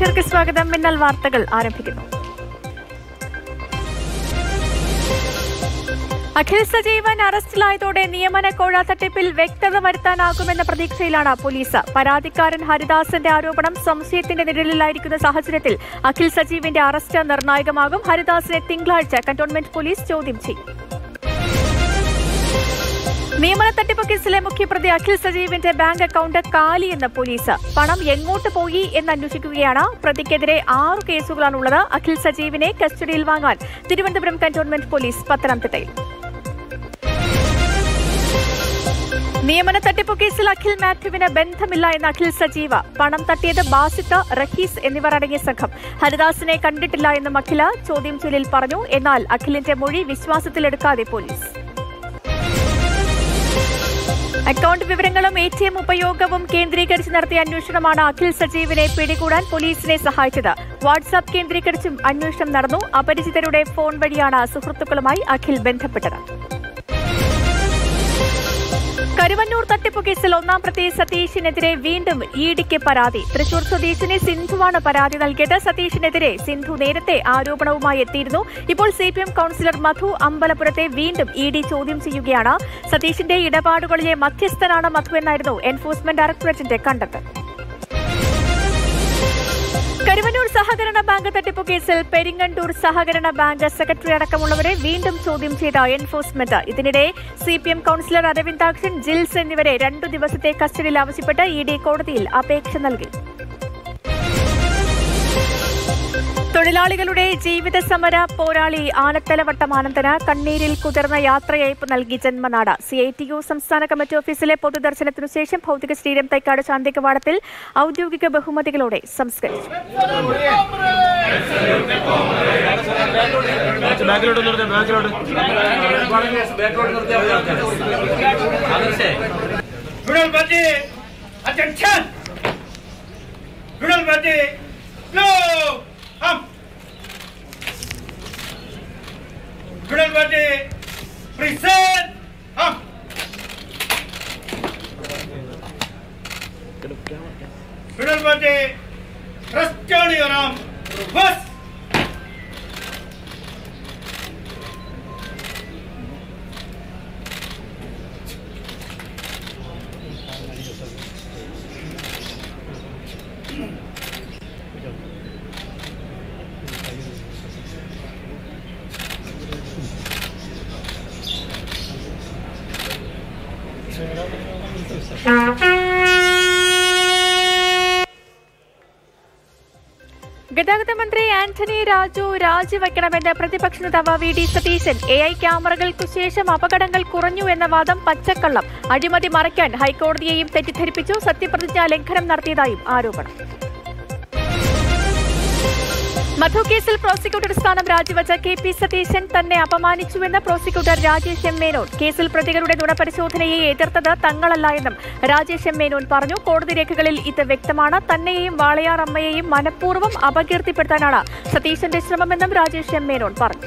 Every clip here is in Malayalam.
പ്രേക്ഷകർക്ക് സ്വാഗതം മിന്നൽ വാർത്തകൾ ആരംഭിക്കുന്നു അഖിൽ സജീവൻ അറസ്റ്റിലായതോടെ നിയമന കോഴ തട്ടിപ്പിൽ വ്യക്തത വരുത്താനാകുമെന്ന പ്രതീക്ഷയിലാണ് പോലീസ് പരാതിക്കാരൻ ഹരിദാസന്റെ ആരോപണം സംശയത്തിന്റെ നിഴലിലായിരിക്കുന്ന സാഹചര്യത്തിൽ അഖിൽ സജീവിന്റെ അറസ്റ്റ് നിർണായകമാകും ഹരിദാസിനെ തിങ്കളാഴ്ച കന്റോൺമെന്റ് പോലീസ് ചോദ്യം ചെയ്യും നിയമന തട്ടിപ്പ് കേസിലെ മുഖ്യപ്രതി അഖിൽ സജീവിന്റെ ബാങ്ക് അക്കൗണ്ട് കാലിയെന്ന് പോലീസ് പണം എങ്ങോട്ട് പോയി എന്ന് അന്വേഷിക്കുകയാണ് പ്രതിക്കെതിരെ ആറു കേസുകളാണുള്ളത് അഖിൽ സജീവിനെ കസ്റ്റഡിയിൽ വാങ്ങാൻ തിരുവനന്തപുരം കന്റോൺമെന്റ് പോലീസ് പത്തനംതിട്ടയിൽ നിയമന തട്ടിപ്പ് കേസിൽ അഖിൽ മാത്യുവിന് ബന്ധമില്ല എന്ന അഖിൽ സജീവ പണം തട്ടിയത് ബാസിത്ത റഹീസ് എന്നിവർ അടങ്ങിയ സംഘം ഹരിദാസിനെ കണ്ടിട്ടില്ല എന്നും അഖില ചോദ്യം ചെയ്യലിൽ പറഞ്ഞു എന്നാൽ അഖിലിന്റെ മൊഴി വിശ്വാസത്തിലെടുക്കാതെ പോലീസ് അക്കൗണ്ട് വിവരങ്ങളും എ ടി എം ഉപയോഗവും കേന്ദ്രീകരിച്ച് നടത്തിയ അന്വേഷണമാണ് അഖിൽ സജീവിനെ പിടികൂടാൻ പോലീസിനെ സഹായിച്ചത് വാട്സാപ്പ് കേന്ദ്രീകരിച്ചും അന്വേഷണം നടന്നു അപരിചിതരുടെ ഫോൺ വഴിയാണ് സുഹൃത്തുക്കളുമായി അഖിൽ ബന്ധപ്പെട്ടത് കരുവന്നൂർ തട്ടിപ്പ് കേസിൽ ഒന്നാം പ്രതി സതീഷിനെതിരെ വീണ്ടും ഇ ഡിക്ക് പരാതി തൃശൂർ സ്വദേശിനി സിന്ധുവാണ് പരാതി നൽകിയത് സതീഷിനെതിരെ സിന്ധു നേരത്തെ ആരോപണവുമായി എത്തിയിരുന്നു ഇപ്പോൾ C P M councillor Madhu അമ്പലപുരത്തെ വീണ്ടും ഇ ഡി ചോദ്യം ചെയ്യുകയാണ് സതീഷിന്റെ ഇടപാടുകളിലെ മധ്യസ്ഥനാണ് മധു എന്നായിരുന്നു എൻഫോഴ്സ്മെന്റ് ഡയറക്ടറേറ്റിന്റെ കണ്ടെത്തൽ കരുവന്നൂർ സഹകരണ ബാങ്ക് തട്ടിപ്പ് കേസിൽ പെരിങ്ങണ്ടൂർ സഹകരണ ബാങ്ക് സെക്രട്ടറി അടക്കമുള്ളവരെ വീണ്ടും ചോദ്യം ചെയ്ത എൻഫോഴ്സ്മെന്റ് ഇതിനിടെ C P M councillor Aravindakshan Jils എന്നിവരെ രണ്ടു ദിവസത്തെ കസ്റ്റഡിയിൽ ആവശ്യപ്പെട്ട് ഇ ഡി കോടതിയിൽ അപേക്ഷ നൽകി തൊഴിലാളികളുടെ ജീവിത സമര പോരാളി ആനത്തലവട്ടം ആനന്ദന് കണ്ണീരിൽ കുതിർന്ന യാത്രയയപ്പ് നൽകി ജന്മനാട് സി ഐ ടി യു സംസ്ഥാന കമ്മിറ്റി ഓഫീസിലെ പൊതുദർശനത്തിനു ശേഷം ഭൗതിക ശരീരം തൈക്കാട് ശാന്തി കവാടത്തിൽ ഔദ്യോഗിക ബഹുമതികളോടെ സംസ്കരിച്ചു ബാക്കിലോട്ട് നിർത്തി ബാക്കിലോട്ട് Brutal Bati, attention! Brutal Bati, no! Up! Brutal Bati, present! Up! Brutal Bati, rest on your arm, reverse! ഗതാഗത മന്ത്രി ആന്റണി രാജു രാജിവെക്കണമെന്ന് പ്രതിപക്ഷ നേതാവ് V D Satheesan A I ക്യാമറകൾക്കു ശേഷം അപകടങ്ങൾ കുറഞ്ഞു എന്ന വാദം പച്ചക്കള്ളം അഴിമതി മറയ്ക്കാൻ ഹൈക്കോടതിയെയും തെറ്റിദ്ധരിപ്പിച്ചു സത്യപ്രതിജ്ഞാ ലംഘനം നടത്തിയതായും ആരോപണം മധു കേസിൽ പ്രോസിക്യൂട്ടർ സ്ഥാനം രാജിവെച്ച കെ പി സതീശൻ തന്നെ അപമാനിച്ചുവെന്ന് പ്രോസിക്യൂട്ടർ രാജേഷ് എം മേനോൻ കേസിൽ പ്രതികളുടെ നുണപരിശോധനയെ എതിർത്തത് തങ്ങളല്ല എന്നും രാജേഷ് എം മേനോൻ പറഞ്ഞു കോടതി രേഖകളിൽ ഇത് വ്യക്തമാണ് തന്നെയും വാളയാർ അമ്മയെയും മനഃപൂർവ്വം അപകീർത്തിപ്പെടുത്താനാണ് സതീശന്റെ ശ്രമമെന്നും രാജേഷ് എം മേനോൻ പറഞ്ഞു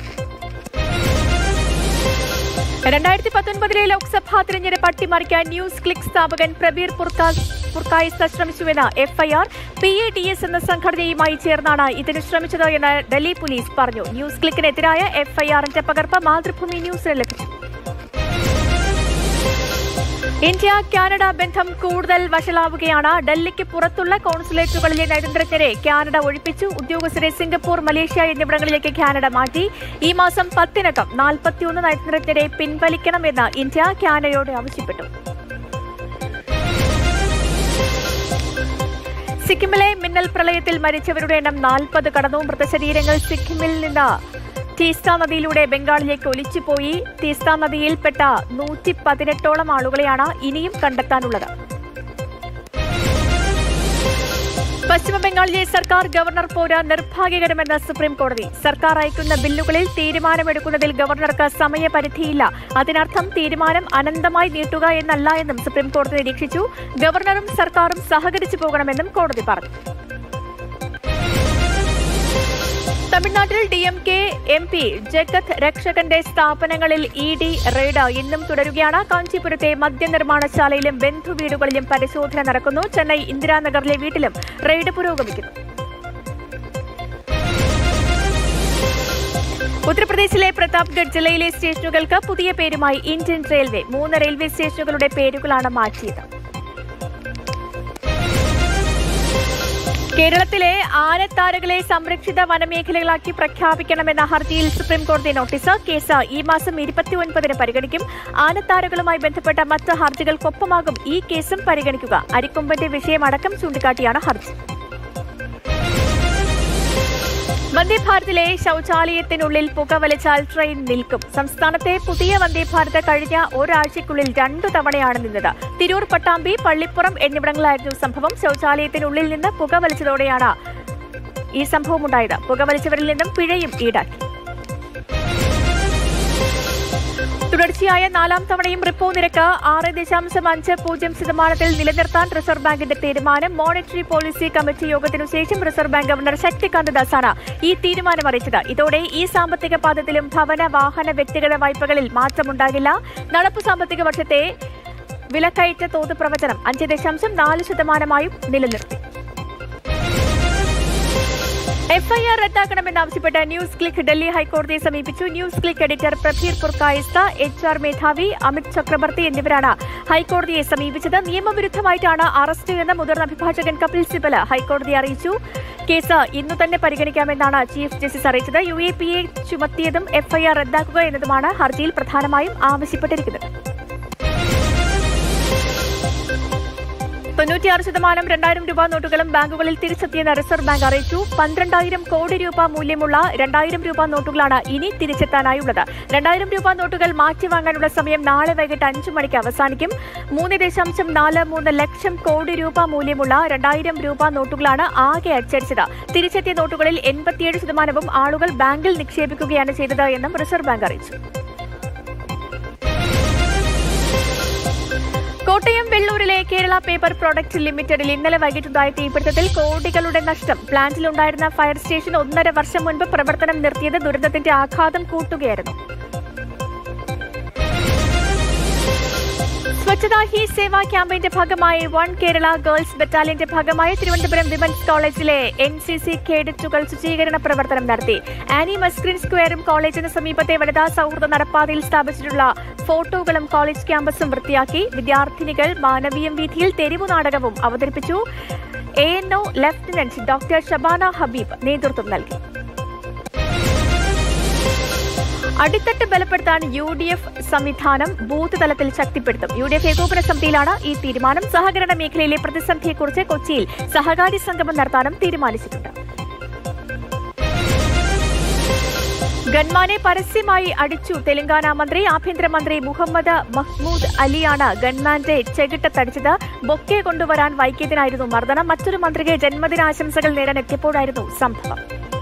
രണ്ടായിരത്തി പത്തൊൻപതിലെ ലോക്സഭാ തിരഞ്ഞെടുപ്പ് അട്ടിമറിക്കാൻ ന്യൂസ് ക്ലിക്ക് സ്ഥാപകൻ പ്രബീർ പുർക്കാസ് പുർക്കായിസ് ശ്രമിച്ചുവെന്ന് FIR P A T S എന്ന സംഘടനയുമായി ചേർന്നാണ് ഇതിന് ശ്രമിച്ചത് എന്ന് ഡൽഹി പോലീസ് പറഞ്ഞു ന്യൂസ് ക്ലിക്കിനെതിരായ എഫ്ഐആറിന്റെ പകർപ്പ് മാതൃഭൂമി ന്യൂസിന് ലഭിച്ചു ഇന്ത്യ കാനഡ ബന്ധം കൂടുതൽ വഷളാവുകയാണ് ഡൽഹിക്ക് പുറത്തുള്ള കോൺസുലേറ്റുകളിലെ നയതന്ത്രജ്ഞരെ കാനഡ ഒഴിപ്പിച്ചു ഉദ്യോഗസ്ഥരെ സിംഗപ്പൂർ മലേഷ്യ എന്നിവിടങ്ങളിലേക്ക് കാനഡ മാറ്റി ഈ മാസം പത്തിനകം നാൽപ്പത്തിയൊന്ന് നയതന്ത്രജ്ഞരെ പിൻവലിക്കണമെന്ന് ഇന്ത്യ കാനഡയോട് ആവശ്യപ്പെട്ടു സിക്കിമിലെ മിന്നൽ പ്രളയത്തിൽ മരിച്ചവരുടെ എണ്ണം നാൽപ്പത് കടന്നു മൃതശരീരങ്ങൾ സിക്കിമിൽ നിന്ന് ടീസ്ത നദിയിലൂടെ ബംഗാളിലേക്ക് ഒലിച്ചുപോയി ടീസ്ത നദിയിൽപ്പെട്ട നൂറ്റി പതിനെട്ടോളം ആളുകളെയാണ് ഇനിയും കണ്ടെത്താനുള്ളത് പശ്ചിമബംഗാളിലെ സർക്കാർ ഗവർണർ പോര് നിർഭാഗ്യകരമെന്ന് സുപ്രീം കോടതി സർക്കാർ അയക്കുന്ന ബില്ലുകളിൽ തീരുമാനമെടുക്കുന്നതിൽ ഗവർണർക്ക് സമയപരിധിയില്ല അതിനർത്ഥം തീരുമാനം അനന്തമായി നീട്ടുക എന്നല്ല എന്നും സുപ്രീം കോടതി നിരീക്ഷിച്ചു ഗവർണറും സർക്കാരും സഹകരിച്ചു പോകണമെന്നും കോടതി പറഞ്ഞു തമിഴ്നാട്ടിൽ D M K M P ജഗത് രക്ഷകന്റെ സ്ഥാപനങ്ങളിൽ ഇ ഡി റെയ്ഡ് ഇന്നും തുടരുകയാണ് കാഞ്ചീപുരത്തെ ഉത്തർപ്രദേശിലെ പ്രതാപ്ഗഡ് ജില്ലയിലെ സ്റ്റേഷനുകൾക്ക് പുതിയ പേരുമായി ഇന്ത്യൻ റെയിൽവേ മൂന്ന് റെയിൽവേ സ്റ്റേഷനുകളുടെ പേരുകളാണ് മാറ്റിയത് കേരളത്തിലെ ആനത്താരകളെ സംരക്ഷിത വനമേഖലകളാക്കി പ്രഖ്യാപിക്കണമെന്ന ഹർജിയിൽ സുപ്രീംകോടതി നോട്ടീസ് കേസ് ഈ മാസം ഇരുപത്തിയൊൻപതിന് പരിഗണിക്കും ആനത്താരകളുമായി ബന്ധപ്പെട്ട മറ്റ് ഹർജികൾക്കൊപ്പമാകും ഈ കേസും പരിഗണിക്കുക അരിക്കൊമ്പന്റെ വിഷയമടക്കം ചൂണ്ടിക്കാട്ടിയാണ് ഹർജി വന്ദേഭാരതിലെ ശൌചാലയത്തിനുള്ളിൽ പുകവലിച്ചാൽ ട്രെയിൻ നിൽക്കും സംസ്ഥാനത്തെ പുതിയ വന്ദേഭാരത് കഴിഞ്ഞ ഒരാഴ്ചയ്ക്കുള്ളിൽ രണ്ടു തവണയാണ് നിന്നത് തിരൂർ പട്ടാമ്പി പള്ളിപ്പുറം എന്നിവിടങ്ങളിലായിരുന്നു സംഭവം ശൌചാലയത്തിനുള്ളിൽ നിന്ന് പുകവലിച്ചതോടെയാണ് ഈ സംഭവമുണ്ടായത് പുകവലിച്ചവരിൽ നിന്നും പിഴയും ഈടാക്കി തുടർച്ചയായ നാലാം തവണയും റിപ്പോ നിരക്ക് ആറ് ദശാംശം അഞ്ച് പൂജ്യം ശതമാനത്തിൽ നിലനിർത്താൻ റിസർവ് ബാങ്കിന്റെ തീരുമാനം മോണിറ്ററി പോളിസി കമ്മിറ്റി യോഗത്തിനു ശേഷം റിസർവ് ബാങ്ക് ഗവർണർ ശക്തികാന്ത ദാസാണ് ഈ തീരുമാനം അറിയിച്ചത് ഇതോടെ ഈ സാമ്പത്തിക പാദത്തിലും ഭവന വാഹന വ്യക്തിഗത വായ്പകളിൽ മാറ്റമുണ്ടാകില്ല നടപ്പു സാമ്പത്തിക വർഷത്തെ വിലക്കയറ്റ തോത് പ്രവചനം അഞ്ച് ദശാംശം നാല് ശതമാനമായും നിലനിർത്തി എഫ്ഐആർ റദ്ദാക്കണമെന്നാവശ്യപ്പെട്ട് ന്യൂസ് ക്ലിക്ക് ഡൽഹി ഹൈക്കോടതിയെ സമീപിച്ചു news click editor Prabir Purkayastha H R മേധാവി അമിത് ചക്രവർത്തി എന്നിവരാണ് ഹൈക്കോടതിയെ സമീപിച്ചത് നിയമവിരുദ്ധമായിട്ടാണ് അറസ്റ്റ് എന്ന് മുതിർന്ന അഭിഭാഷകൻ കപിൽ സിബൽ ഹൈക്കോടതിയെ അറിയിച്ചു കേസ് ഇന്നു തന്നെ പരിഗണിക്കാമെന്നാണ് ചീഫ് ജസ്റ്റിസ് അറിയിച്ചത് യു എ പി എ ചുമത്തിയതും എഫ്ഐആർ റദ്ദാക്കുക എന്നതുമാണ് ഹർജിയിൽ പ്രധാനമായും ആവശ്യപ്പെട്ടിരിക്കുന്നത് തൊണ്ണൂറ്റിയാറ് ശതമാനം രണ്ടായിരം രൂപ നോട്ടുകളും ബാങ്കുകളിൽ തിരിച്ചെത്തിയെന്ന് റിസർവ് ബാങ്ക് അറിയിച്ചു പന്ത്രണ്ടായിരം കോടി രൂപ മൂല്യമുള്ള രണ്ടായിരം രൂപ നോട്ടുകളാണ് ഇനി തിരിച്ചെത്താനായുള്ളത് രണ്ടായിരം രൂപ നോട്ടുകൾ മാറ്റിവാങ്ങാനുള്ള സമയം നാളെ വൈകിട്ട് അഞ്ചു മണിക്ക് അവസാനിക്കും മൂന്ന് ദശാംശം നാല് മൂന്ന് ലക്ഷം കോടി രൂപ മൂല്യമുള്ള രണ്ടായിരം രൂപ നോട്ടുകളാണ് ആകെ അച്ചടിച്ചത് തിരിച്ചെത്തിയ നോട്ടുകളിൽ എൺപത്തിയേഴ് ശതമാനവും ആളുകൾ ബാങ്കിൽ നിക്ഷേപിക്കുകയാണ് ചെയ്തത് എന്നും റിസർവ് ബാങ്ക് അറിയിച്ചു കോട്ടയം വെള്ളൂരിലെ കേരള പേപ്പർ പ്രൊഡക്റ്റ് ലിമിറ്റഡിൽ ഇന്നലെ വൈകിട്ടുണ്ടായ തീപിടുത്തത്തിൽ കോടികളുടെ നഷ്ടം പ്ലാന്റിലുണ്ടായിരുന്ന ഫയർ സ്റ്റേഷൻ ഒന്നര വർഷം മുൻപ് പ്രവർത്തനം നിർത്തിയത് ദുരന്തത്തിന്റെ ആഘാതം കൂട്ടുകയായിരുന്നു സ്വച്ഛതാ ഹി സേവാ ക്യാമ്പയിന്റെ ഭാഗമായി വൺ കേരള ഗേൾസ് ബറ്റാലിയന്റെ ഭാഗമായി Thiruvananthapuram women's college N C C കേഡറ്റുകൾ ശുചീകരണ പ്രവർത്തനം നടത്തി ആനി മസ്ക്രിൻ സ്ക്വയറും കോളേജിന് സമീപത്തെ വനിതാ സൗഹൃദ നടപ്പാതയിൽ സ്ഥാപിച്ചിട്ടുള്ള ഫോട്ടോകളും കോളേജ് ക്യാമ്പസും വൃത്തിയാക്കി വിദ്യാർത്ഥിനികൾ മാനവീയം വീഥിയിൽ തെരുവു നാടകവും അവതരിപ്പിച്ചു A N O lieutenant doctor Shabana Habeeb നേതൃത്വം നൽകി അടിത്തട്ട് ബലപ്പെടുത്താൻ യു ഡി എഫ് സംവിധാനം ബൂത്ത് തലത്തിൽ ശക്തിപ്പെടുത്തും യു ഡി എഫ് ഏകോപന സമിതിയിലാണ് ഈ തീരുമാനം സഹകരണ മേഖലയിലെ പ്രതിസന്ധിയെക്കുറിച്ച് കൊച്ചിയിൽ സഹകാരി സംഗമം നടത്താനും തീരുമാനിച്ചിട്ടുണ്ട് ഗൺമാനെ പരസ്യമായി അടിച്ചു തെലങ്കാന മന്ത്രി ആഭ്യന്തരമന്ത്രി മുഹമ്മദ് മഹ്മൂദ് അലിയാണ് ഗൺമാന്റെ ചെകിട്ടത്തടിച്ചത് ബൊക്കെ കൊണ്ടുവരാൻ വൈകിയതിനായിരുന്നു മർദ്ദനം മറ്റൊരു മന്ത്രിക്ക് ജന്മദിനാശംസകൾ നേടാൻ എത്തിയപ്പോഴായിരുന്നു സംഭവം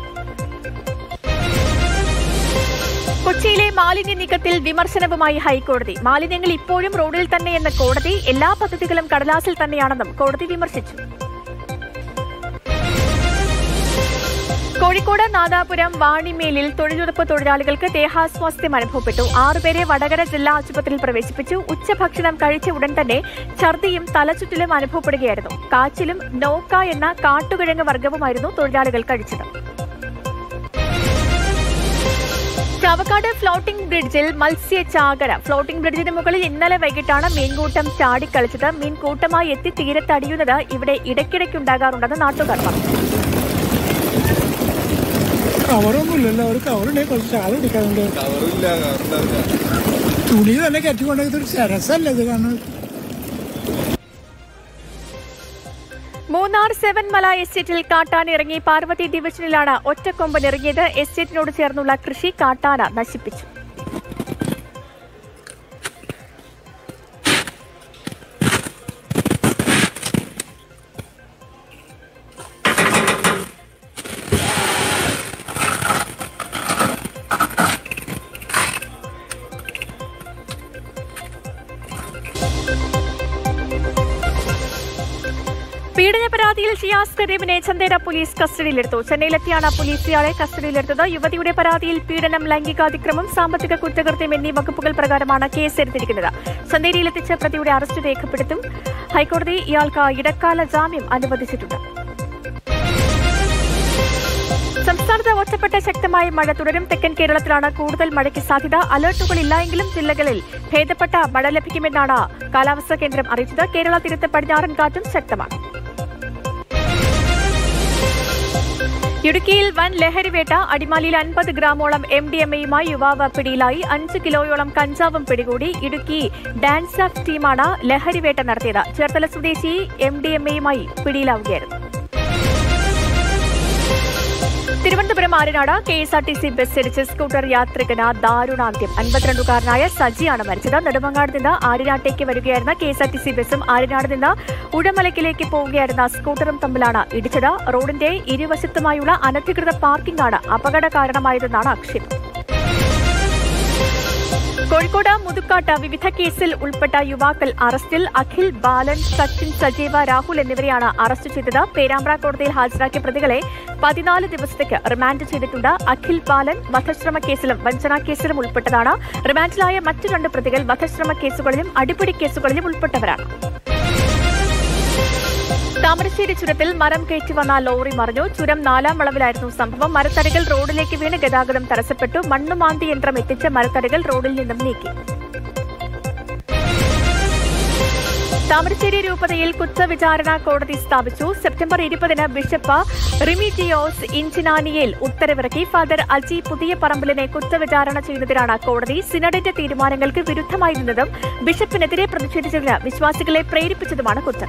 കൊച്ചിയിലെ മാലിന്യ നീക്കത്തിൽ വിമർശനവുമായി ഹൈക്കോടതി മാലിന്യങ്ങൾ ഇപ്പോഴും റോഡിൽ തന്നെയെന്ന കോടതി എല്ലാ പദ്ധതികളും കടലാസിൽ തന്നെയാണെന്നും കോടതി വിമർശിച്ചു കോഴിക്കോട് നാദാപുരം വാണിമേലിൽ തൊഴിലുറപ്പ് തൊഴിലാളികൾക്ക് ദേഹാസ്വാസ്ഥ്യം അനുഭവപ്പെട്ടു ആറുപേരെ വടകര ജില്ലാ ആശുപത്രിയിൽ പ്രവേശിപ്പിച്ചു ഉച്ചഭക്ഷണം കഴിച്ച ഉടൻ തന്നെ ഛർദിയും തലചുറ്റലും അനുഭവപ്പെടുകയായിരുന്നു കാച്ചിലും നോക്ക എന്ന കാട്ടുകിഴങ്ങ് വർഗവുമായിരുന്നു തൊഴിലാളികൾ കഴിച്ചത് ചാവക്കാട് ഫ്ലോട്ടിംഗ് ബ്രിഡ്ജിൽ മത്സ്യ ചാകര ഫ്ലോട്ടിംഗ് ബ്രിഡ്ജിന് മുകളിൽ ഇന്നലെ വൈകിട്ടാണ് മീൻകൂട്ടം ചാടിക്കളിച്ചത് മീൻ കൂട്ടമായി എത്തി തീരത്തടിയുന്നത് ഇവിടെ ഇടയ്ക്കിടയ്ക്കുണ്ടാകാറുണ്ടെന്ന് നാട്ടുകാർ പറഞ്ഞു കവറൊന്നുമില്ലല്ലോ ഒരു കവറുണ്ടെങ്കിൽ കുറച്ച് ചാള എടുക്കാറുണ്ട് കവറില്ല കവറുണ്ടാവില്ല തുണി തന്നെ കയറ്റിക്കൊണ്ടത് ഒരു രസമല്ല ഇത് കാണുന്നത് മൂന്നാർ സെവൻ മല എസ്റ്റേറ്റിൽ കാട്ടാന ഇറങ്ങി പാർവതി ഡിവിഷനിലാണ് ഒറ്റക്കൊമ്പൻ ഇറങ്ങിയത് എസ്റ്റേറ്റിനോട് ചേർന്നുള്ള കൃഷി കാട്ടാന നശിപ്പിച്ചു പീഡന പരാതിയിൽ ഷിയാസ് കരീമിനെ ചന്ദേര പോലീസ് കസ്റ്റഡിയിലെടുത്തു ചെന്നൈയിലെത്തിയാണ് പോലീസ് ഇയാളെ കസ്റ്റഡിയിലെടുത്തത് യുവതിയുടെ പരാതിയിൽ പീഡനം ലൈംഗികാതിക്രമം സാമ്പത്തിക കുറ്റകൃത്യം എന്നീ വകുപ്പുകൾ പ്രകാരമാണ് കേസെടുത്തിരിക്കുന്നത് ചന്ദേരിയിലെത്തിച്ച പ്രതിയുടെ അറസ്റ്റ് രേഖപ്പെടുത്തും ഹൈക്കോടതി ഇയാൾക്ക് ഇടക്കാല ജാമ്യം അനുവദിച്ചിട്ടുണ്ട് സംസ്ഥാന സംസ്ഥാനത്ത് ഒറ്റപ്പെട്ട ശക്തമായ മഴ തുടരും തെക്കൻ കേരളത്തിലാണ് കൂടുതൽ മഴയ്ക്ക് സാധ്യത അലർട്ടുകളില്ല എങ്കിലും ജില്ലകളിൽ ഭേദപ്പെട്ട മഴ ലഭിക്കുമെന്നാണ് കാലാവസ്ഥാ കേന്ദ്രം അറിയിച്ചത് കേരള തീരത്ത് പടിഞ്ഞാറൻ കാറ്റും ശക്തമാണ് ഇടുക്കിയിൽ വൻ ലഹരിവേട്ട അടിമാലിയിൽ അൻപത് ഗ്രാമോളം എം ഡി എം എയുമായി യുവാവ് പിടിയിലായി അഞ്ച് കിലോയോളം കഞ്ചാവും പിടികൂടി ഇടുക്കി ഡാൻസ് ഓഫ് ടീമാണ് ലഹരിവേട്ട നടത്തിയത് ചേർത്തല സ്വദേശി എം ഡി എം എയുമായി പിടിയിലാവുകയായിരുന്നു Thiruvananthapuram Aryanad K S R T C bus ഇടിച്ച് സ്കൂട്ടർ യാത്രികന് ദാരുണാന്ത്യം അൻപത്തിരണ്ടുകാരനായ സജിയാണ് മരിച്ചത് നെടുമങ്ങാട് നിന്ന് ആര്യനാട്ടേക്ക് വരികയായിരുന്ന K S R T C ബസും ആര്യനാട് നിന്ന് ഉടമലക്കിലേക്ക് പോവുകയായിരുന്ന സ്കൂട്ടറും തമ്മിലാണ് ഇടിച്ചത് റോഡിന്റെ ഇരുവശത്തുമായുള്ള അനധികൃത പാർക്കിംഗാണ് അപകട കാരണമായതെന്നാണ് ആക്ഷേപം കോഴിക്കോട് മുതുക്കാട്ട് വിവിധ കേസിൽ ഉൾപ്പെട്ട യുവാക്കൾ അറസ്റ്റിൽ അഖിൽ ബാലൻ സച്ചിൻ സജീവ രാഹുൽ എന്നിവരെയാണ് അറസ്റ്റ് ചെയ്തത് പേരാമ്പ്ര കോടതിയിൽ ഹാജരാക്കിയ പ്രതികളെ പതിനാല് ദിവസത്തേക്ക് റിമാൻഡ് ചെയ്തിട്ടുണ്ട് അഖിൽ ബാലൻ വധശ്രമ കേസിലും വഞ്ചനാ കേസിലും ഉൾപ്പെട്ടതാണ് റിമാൻഡിലായ മറ്റു രണ്ട് പ്രതികൾ വധശ്രമ കേസുകളിലും അടിപിടി കേസുകളിലും ഉൾപ്പെട്ടവരാണ് താമരശ്ശേരി ചുരത്തിൽ മരം കയറ്റി വന്ന ലോറി മറിഞ്ഞു ചുരം നാലാം വളവിലായിരുന്നു സംഭവം മരത്തടികൾ റോഡിലേക്ക് വീണ് ഗതാഗതം തടസ്സപ്പെട്ടു മണ്ണുമാന്തി യന്ത്രം എത്തിച്ച മരത്തടികൾ റോഡിൽ നിന്നും നീക്കി താമരശ്ശേരി രൂപതയിൽ കുറ്റവിചാരണ കോടതി സ്ഥാപിച്ചു സെപ്റ്റംബർ ഇരുപതിന് ബിഷപ്പ് റിമിജിയോസ് ഇഞ്ചിനാനിയിൽ ഉത്തരവിറക്കി ഫാദർ അജി പുതിയ പറമ്പലിനെ കുറ്റവിചാരണ ചെയ്യുന്നതിനാണ് കോടതി സിനഡിന്റെ തീരുമാനങ്ങൾക്ക് വിരുദ്ധമായി നിന്നതും ബിഷപ്പിനെതിരെ പ്രതിഷേധിച്ചതിന് വിശ്വാസികളെ പ്രേരിപ്പിച്ചതുമാണ് കുറ്റം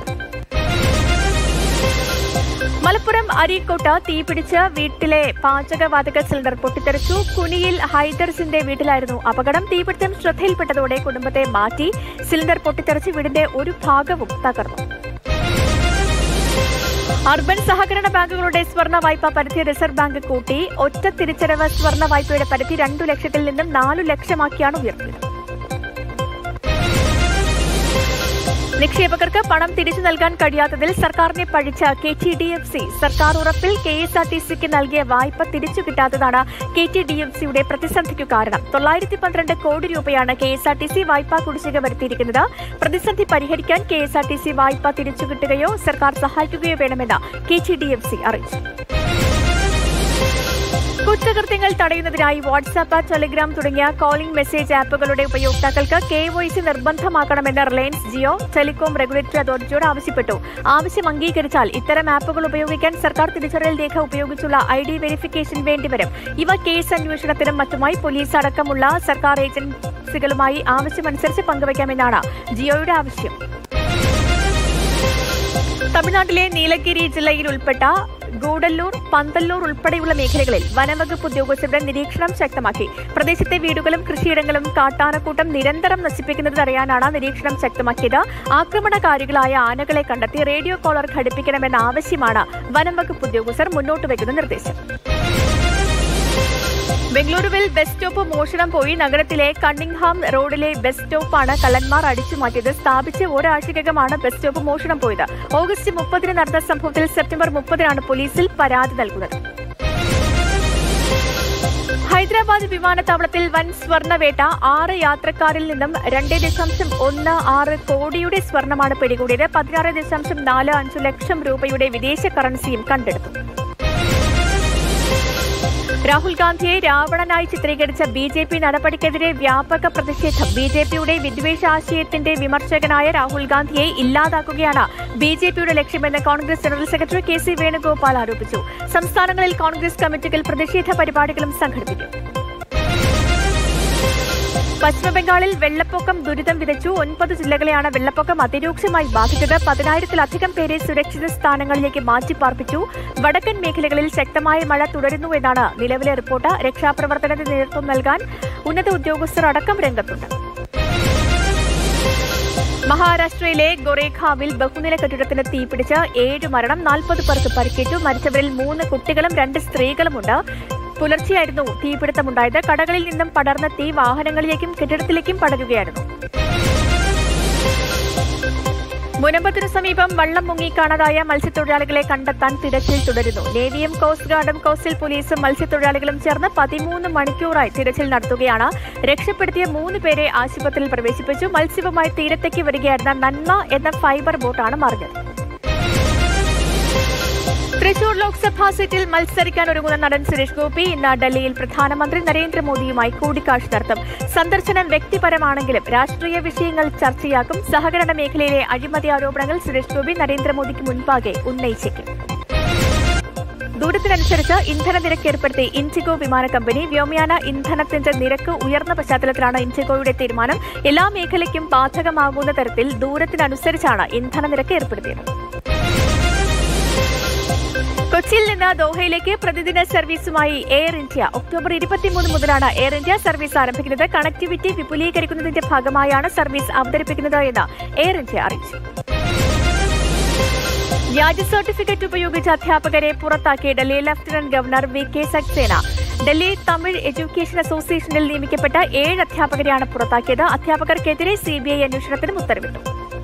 മലപ്പുറം അരീക്കോട്ട് തീപിടിച്ച് വീട്ടിലെ പാചകവാതക സിലിണ്ടർ പൊട്ടിത്തെറിച്ചു കുനിയിൽ ഹൈദർസിന്റെ വീട്ടിലായിരുന്നു അപകടം തീപിടുത്തം ശ്രദ്ധയിൽപ്പെട്ടതോടെ കുടുംബത്തെ മാറ്റി സിലിണ്ടർ പൊട്ടിത്തെറിച്ച് വീടിന്റെ ഒരു ഭാഗവും തകർന്നു അർബൻ സഹകരണ ബാങ്കുകളുടെ സ്വർണ്ണ വായ്പാ പരിധി റിസർവ് ബാങ്ക് കൂട്ടി ഒറ്റ തിരിച്ചടവ് സ്വർണ്ണ വായ്പയുടെ പരിധി രണ്ടു ലക്ഷത്തിൽ നിന്നും നാലു ലക്ഷമാക്കിയാണ് ഉയർത്തിയത് നിക്ഷേപകർക്ക് പണം തിരിച്ചു നൽകാൻ കഴിയാത്തതിൽ സർക്കാരിനെ പഴിച്ച K T D F C സർക്കാർ ഉറപ്പിൽ കെ എസ് ആർ ടി സിക്ക് നൽകിയ വായ്പ തിരിച്ചു കിട്ടാത്തതാണ് കെ ടി ഡി എഫ് സിയുടെ പ്രതിസന്ധിക്കു കാരണം തൊള്ളായിരത്തി പന്ത്രണ്ട് കോടി രൂപയാണ് K S R T C വായ്പാ കുടിശ്ശിക വരുത്തിയിരിക്കുന്നത് പ്രതിസന്ധി പരിഹരിക്കാൻ K S R T C വായ്പ തിരിച്ചു കിട്ടുകയോ സർക്കാർ സഹായിക്കുകയോ വേണമെന്ന് K T D F C അറിയിച്ചു കുറ്റകൃത്യങ്ങൾ തടയുന്നതിനായി വാട്സാപ്പ് ടെലിഗ്രാം തുടങ്ങിയ കോളിംഗ് മെസ്സേജ് ആപ്പുകളുടെ ഉപയോക്താക്കൾക്ക് കെ വൈ സി നിർബന്ധമാക്കണമെന്ന് റിലയൻസ് ജിയോ ടെലികോം റെഗുലേറ്ററി അതോറിറ്റിയോട് ആവശ്യപ്പെട്ടു ആവശ്യം അംഗീകരിച്ചാൽ ഇത്തരം ആപ്പുകൾ ഉപയോഗിക്കാൻ സർക്കാർ തിരിച്ചറിയൽ രേഖ ഉപയോഗിച്ചുള്ള ഐ ഡി വെരിഫിക്കേഷൻ വേണ്ടിവരും ഇവ കേസ് അന്വേഷണത്തിനും മറ്റുമായി പോലീസ് അടക്കമുള്ള സർക്കാർ ഏജൻസികളുമായി ആവശ്യമനുസരിച്ച് പങ്കുവയ്ക്കാമെന്നാണ് ജിയോയുടെ ആവശ്യം തമിഴ്നാട്ടിലെ നീലഗിരി ജില്ലയിൽ ഉൾപ്പെട്ട ഗൂഡല്ലൂർ പന്തല്ലൂർ ഉൾപ്പെടെയുള്ള മേഖലകളിൽ വനവകുപ്പ് ഉദ്യോഗസ്ഥരുടെ നിരീക്ഷണം ശക്തമാക്കി പ്രദേശത്തെ വീടുകളും കൃഷിയിടങ്ങളും കാട്ടാനക്കൂട്ടം നിരന്തരം നശിപ്പിക്കുന്നത് തടയാനാണ് നിരീക്ഷണം ശക്തമാക്കിയത് ആക്രമണകാരികളായ ആനകളെ കണ്ടെത്തി റേഡിയോ കോളർ ഘടിപ്പിക്കണമെന്ന ആവശ്യമാണ് വനംവകുപ്പ് ഉദ്യോഗസ്ഥർ മുന്നോട്ട് വയ്ക്കുന്ന നിർദ്ദേശം ബംഗളൂരുവിൽ ബസ് സ്റ്റോപ്പ് മോഷണം പോയി നഗരത്തിലെ കണ്ണിംഗ്ഹാം റോഡിലെ ബസ് സ്റ്റോപ്പാണ് കള്ളന്മാർ അടിച്ചു മാറ്റിയത് സ്ഥാപിച്ച് ഒരാഴ്ചക്കകമാണ് ബസ് സ്റ്റോപ്പ് മോഷണം പോയത് ഓഗസ്റ്റ് മുപ്പതിന് നടന്ന സംഭവത്തിൽ സെപ്റ്റംബർ മുപ്പതിനാണ് പോലീസിൽ പരാതി നൽകുന്നത് ഹൈദരാബാദ് വിമാനത്താവളത്തിൽ വൻ സ്വർണ്ണവേട്ട ആറ് യാത്രക്കാരിൽ നിന്നും രണ്ട് ദശാംശം ഒന്ന് ആറ് കോടിയുടെ സ്വർണമാണ് പിടികൂടിയത് പതിനാറ് ദശാംശം നാല് അഞ്ച് ലക്ഷം രൂപയുടെ വിദേശ കറൻസിയും കണ്ടെടുത്തു രാഹുൽ ഗാന്ധിയെ രാവണനായി ചിത്രീകരിച്ച ബി ജെ പി നടപടിക്കെതിരെ വ്യാപക പ്രതിഷേധം ബി ജെ പിയുടെ വിദ്വേഷാശയത്തിന്റെ വിമർശകനായ രാഹുൽ ഗാന്ധിയെ ഇല്ലാതാക്കുകയാണ് ബി ജെ പിയുടെ ലക്ഷ്യമെന്ന് Congress general secretary K C Venugopal ആരോപിച്ചു സംസ്ഥാനങ്ങളിൽ കോൺഗ്രസ് കമ്മിറ്റികൾ പ്രതിഷേധ പരിപാടികളും സംഘടിപ്പിക്കും പശ്ചിമബംഗാളിൽ വെള്ളപ്പൊക്കം ദുരിതം വിതച്ചു ഒൻപത് ജില്ലകളെയാണ് വെള്ളപ്പൊക്കം അതിരൂക്ഷമായി ബാധിച്ചത് പതിനായിരത്തിലധികം പേരെ സുരക്ഷിത സ്ഥാനങ്ങളിലേക്ക് മാറ്റിപ്പാർപ്പിച്ചു വടക്കൻ മേഖലകളിൽ ശക്തമായ മഴ തുടരുന്നു എന്നാണ് നിലവിലെ റിപ്പോർട്ട് രക്ഷാപ്രവർത്തനത്തിന് നേതൃത്വം നൽകാൻ ഉന്നത ഉദ്യോഗസ്ഥർ അടക്കം രംഗത്തുണ്ട് മഹാരാഷ്ട്രയിലെ ഗൊറേഖാവിൽ ബഹുനില കെട്ടിടത്തിന് തീപിടിച്ച് ഏഴ് മരണം നാൽപ്പത് പേർക്ക് പരിക്കേറ്റു മരിച്ചവരിൽ മൂന്ന് കുട്ടികളും രണ്ട് സ്ത്രീകളുമുണ്ട് പുലർച്ചെയായിരുന്നു തീപിടുത്തമുണ്ടായത് കടകളിൽ നിന്നും പടർന്ന തീ വാഹനങ്ങളിലേക്കും കെട്ടിടത്തിലേക്കും പടരുകയായിരുന്നു മുനമ്പത്തിനു സമീപം വള്ളം മുങ്ങി കാണാതായ മത്സ്യത്തൊഴിലാളികളെ കണ്ടെത്താൻ തിരച്ചിൽ തുടരുന്നു നേവിയും കോസ്റ്റ് ഗാർഡും കോസ്റ്റൽ പോലീസും മത്സ്യത്തൊഴിലാളികളും ചേർന്ന് പതിമൂന്ന് മണിക്കൂറായി തിരച്ചിൽ നടത്തുകയാണ് രക്ഷപ്പെടുത്തിയ മൂന്ന് പേരെ ആശുപത്രിയിൽ പ്രവേശിപ്പിച്ചു മത്സ്യവുമായി തീരത്തേക്ക് വരികയായിരുന്ന നന്മ എന്ന ഫൈബർ ബോട്ടാണ് മറിഞ്ഞത് തൃശൂർ ലോക്സഭാ സീറ്റിൽ മത്സരിക്കാൻ ഒരുങ്ങുന്ന നടൻ സുരേഷ് ഗോപി ഇന്ന് ഡൽഹിയിൽ പ്രധാനമന്ത്രി നരേന്ദ്രമോദിയുമായി കൂടിക്കാഴ്ച നടത്തും സന്ദർശനം വ്യക്തിപരമാണെങ്കിലും രാഷ്ട്രീയ വിഷയങ്ങൾ ചർച്ചയാക്കും സഹകരണ മേഖലയിലെ അഴിമതി ആരോപണങ്ങൾ സുരേഷ് ഗോപി നരേന്ദ്രമോദിക്ക് മുൻപാകെ ഉന്നയിച്ചേക്കും ദൂരത്തിനനുസരിച്ച് ഇന്ധന നിരക്ക് ഏർപ്പെടുത്തി ഇൻഡിഗോ വിമാന കമ്പനി വ്യോമയാന ഇന്ധനത്തിന്റെ നിരക്ക് ഉയർന്ന പശ്ചാത്തലത്തിലാണ് ഇൻഡിഗോയുടെ തീരുമാനം എല്ലാ മേഖലയ്ക്കും ബാധകമാകുന്ന തരത്തിൽ ദൂരത്തിനനുസരിച്ചാണ് ഇന്ധന നിരക്ക് ഏർപ്പെടുത്തിയത് കൊച്ചിയിൽ നിന്ന് ദോഹയിലേക്ക് പ്രതിദിന സർവീസുമായി എയർ ഇന്ത്യ ഒക്ടോബർ ഇരുപത്തിമൂന്ന് മുതലാണ് എയർ ഇന്ത്യ സർവീസ് ആരംഭിക്കുന്നത് കണക്ടിവിറ്റി വിപുലീകരിക്കുന്നതിന്റെ ഭാഗമായാണ് സർവീസ് അവതരിപ്പിക്കുന്നത് എന്ന് എയർ ഇന്ത്യ അറിയിച്ചു വ്യാജ സർട്ടിഫിക്കറ്റ് ഉപയോഗിച്ച അധ്യാപകരെ പുറത്താക്കി Delhi lieutenant governor V K Saxena Delhi Tamil education അസോസിയേഷനിൽ നിയമിക്കപ്പെട്ട ഏഴ് അധ്യാപകരെയാണ് പുറത്താക്കിയത് അധ്യാപകർക്കെതിരെ സിബിഐ അന്വേഷണത്തിനും ഉത്തരവിട്ടു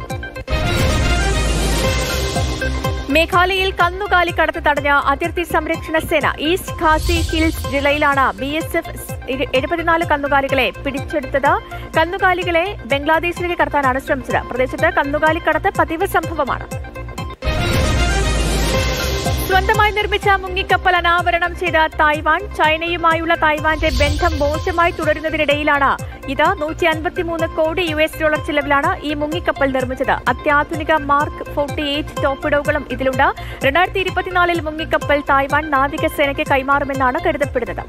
മേഘാലയയിൽ കന്നുകാലി കടത്ത് തടഞ്ഞ അതിർത്തി സംരക്ഷണ സേന ഈസ്റ്റ് ഖാസി ഹിൽസ് ജില്ലയിലാണ് ബി എസ് എഫ് എഴുപത്തിനാല് കന്നുകാലികളെ പിടിച്ചെടുത്തത് കന്നുകാലികളെ ബംഗ്ലാദേശിലേക്ക് കടത്താനാണ് ശ്രമിച്ചത് പ്രദേശത്ത് കന്നുകാലി കടത്ത് പതിവ് സംഭവമാണ് സ്വന്തമായി നിർമ്മിച്ച മുങ്ങിക്കപ്പൽ അനാവരണം ചെയ്ത തായ്വാൻ ചൈനയുമായുള്ള തായ്വാന്റെ ബന്ധം മോശമായി തുടരുന്നതിനിടയിലാണ് ഇത് നൂറ്റി അൻപത്തിമൂന്ന് കോടി യു എസ് ഡോളർ ചിലവിലാണ് ഈ മുങ്ങിക്കപ്പൽ നിർമ്മിച്ചത് അത്യാധുനിക മാർക്ക് ഫോർട്ടി എയ്റ്റ് ടോപ്പിഡോകളും ഇതിലുണ്ട് രണ്ടായിരത്തി ഇരുപത്തിനാലിൽ മുങ്ങിക്കപ്പൽ തായ്വാൻ നാവികസേനയ്ക്ക് കൈമാറുമെന്നാണ് കരുതപ്പെടുന്നത്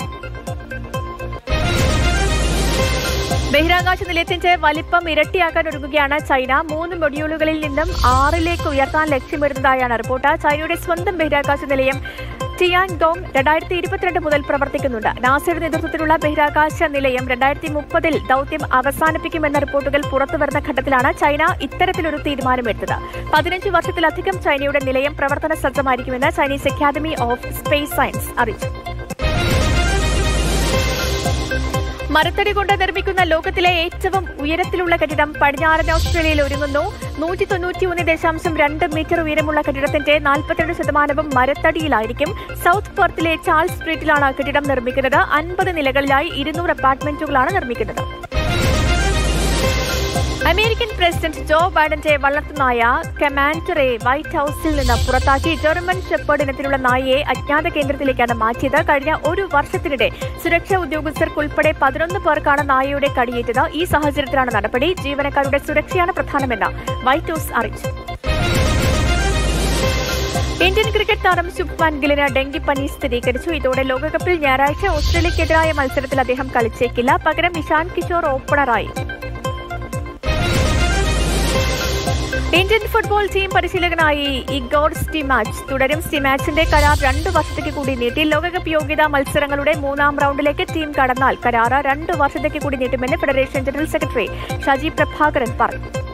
ബഹിരാകാശ നിലയത്തിന്റെ വലിപ്പം ഇരട്ടിയാക്കാൻ ഒരുങ്ങുകയാണ് ചൈന മൂന്ന് മൊഡ്യൂളുകളിൽ നിന്നും ആറിലേക്ക് ഉയർത്താൻ ലക്ഷ്യമിടുന്നതായാണ് റിപ്പോർട്ട് ചൈനയുടെ സ്വന്തം ബഹിരാകാശ നിലയം ടിയാൻഗോങ് രണ്ടായിരത്തി ഇരുപത്തിരണ്ട് മുതൽ പ്രവർത്തിക്കുന്നുണ്ട് നാസയുടെ നേതൃത്വത്തിലുള്ള ബഹിരാകാശ നിലയം രണ്ടായിരത്തി മുപ്പതിൽ ദൌത്യം അവസാനിപ്പിക്കുമെന്ന റിപ്പോർട്ടുകൾ പുറത്തുവരുന്ന ഘട്ടത്തിലാണ് ചൈന ഇത്തരത്തിലൊരു തീരുമാനമെടുത്തത് പതിനഞ്ച് വർഷത്തിലധികം ചൈനയുടെ നിലയം പ്രവർത്തന സജ്ജമായിരിക്കുമെന്ന് Chinese academy of space science അറിയിച്ചു മരത്തടി കൊണ്ട് നിർമ്മിക്കുന്ന ലോകത്തിലെ ഏറ്റവും ഉയരത്തിലുള്ള കെട്ടിടം പടിഞ്ഞാറൻ ഓസ്ട്രേലിയയിൽ ഒരുങ്ങുന്നു നൂറ്റി തൊണ്ണൂറ്റിയൊന്ന് ദശാംശം രണ്ട് മീറ്റർ ഉയരമുള്ള കെട്ടിടത്തിന്റെ നാൽപ്പത്തിരണ്ട് ശതമാനവും മരത്തടിയിലായിരിക്കും സൗത്ത് പെർത്തിലെ ചാൾസ് സ്ട്രീറ്റിലാണ് കെട്ടിടം നിർമ്മിക്കുന്നത് അൻപത് നിലകളിലായി ഇരുന്നൂറ് അപ്പാർട്ട്മെന്റുകളാണ് നിർമ്മിക്കുന്നത് അമേരിക്കൻ പ്രസിഡന്റ് ജോ ബൈഡന്റെ വളർത്തുനായ കമാൻഡറെ വൈറ്റ് ഹൌസിൽ നിന്ന് പുറത്താക്കി ജർമ്മൻ ഷെപ്പേർഡ് ഇനത്തിലുള്ള നായയെ അജ്ഞാത കേന്ദ്രത്തിലേക്കാണ് മാറ്റിയത് കഴിഞ്ഞ ഒരു വർഷത്തിനിടെ സുരക്ഷാ ഉദ്യോഗസ്ഥർക്കുൾപ്പെടെ പതിനൊന്ന് പേർക്കാണ് നായയുടെ കടിയേറ്റത് ഈ സാഹചര്യത്തിലാണ് നടപടി ജീവനക്കാരുടെ സുരക്ഷയാണ് പ്രധാനമെന്ന് വൈറ്റ് ഹൌസ് അറിയിച്ചു ഇന്ത്യൻ ക്രിക്കറ്റ് താരം ശുഭ്മാൻ ഗില്ലിന് ഡെങ്കിപ്പനി സ്ഥിരീകരിച്ചു ഇതോടെ ലോകകപ്പിൽ ഞായറാഴ്ച ഓസ്ട്രേലിയക്കെതിരായ മത്സരത്തിൽ അദ്ദേഹം കളിച്ചേക്കില്ല പകരം ഇഷാൻ കിഷോർ ഓപ്പണറായി ഇന്ത്യൻ ഫുട്ബോൾ ടീം പരിശീലകനായി ഇഗോർ സ്റ്റിമാച്ച് തുടരും സ്റ്റിമാച്ചിന്റെ കരാർ രണ്ടു വർഷത്തേക്ക് കൂടി നീട്ടി ലോകകപ്പ് യോഗ്യതാ മത്സരങ്ങളുടെ മൂന്നാം റൗണ്ടിലേക്ക് ടീം കടന്നാൽ കരാർ രണ്ടു വർഷത്തേക്ക് കൂടി നീട്ടുമെന്ന് federation general secretary Shaji Prabhakaran പറഞ്ഞു